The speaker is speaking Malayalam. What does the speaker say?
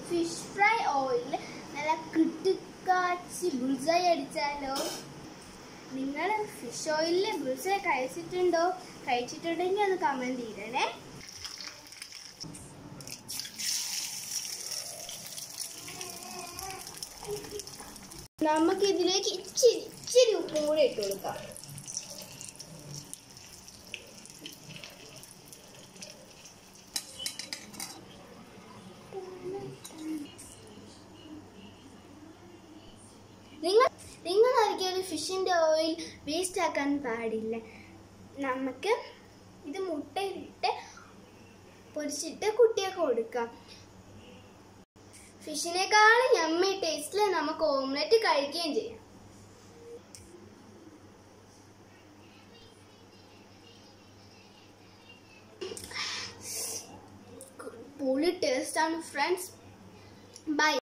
ഫിഷ് ഫ്രൈ ഓയിൽ നല്ല കിട്ടുക്കാച്ചി ബുൾസൈ അടിച്ചാലോ നിങ്ങൾ ഫിഷ് ഓയിലിൽ ബുൾസൈ കഴിച്ചിട്ടുണ്ടോ കഴിച്ചിട്ടുണ്ടെങ്കിൽ ഒന്ന് കമൻറ്റ് ചെയ്യണേ നമുക്ക് ഇതിലേക്ക് ഇച്ചിരി ഇച്ചിരി ഉപ്പും കൂടെ ഇട്ട് കൊടുക്കാം നിങ്ങൾ നിങ്ങൾ ഒരിക്കലും ഫിഷിൻ്റെ ഓയിൽ വേസ്റ്റ് ആക്കാൻ പാടില്ല നമുക്ക് ഇത് മുട്ടയിലിട്ട് പൊരിച്ചിട്ട് കുട്ടിയൊക്കെ കൊടുക്കാം ഫിഷിനേക്കാളും ഞമ്മി ടേസ്റ്റിൽ നമുക്ക് ഓംലെറ്റ് കഴിക്കുകയും ചെയ്യാം പൊളി ടേസ്റ്റാണ് ഫ്രണ്ട്സ് ബൈ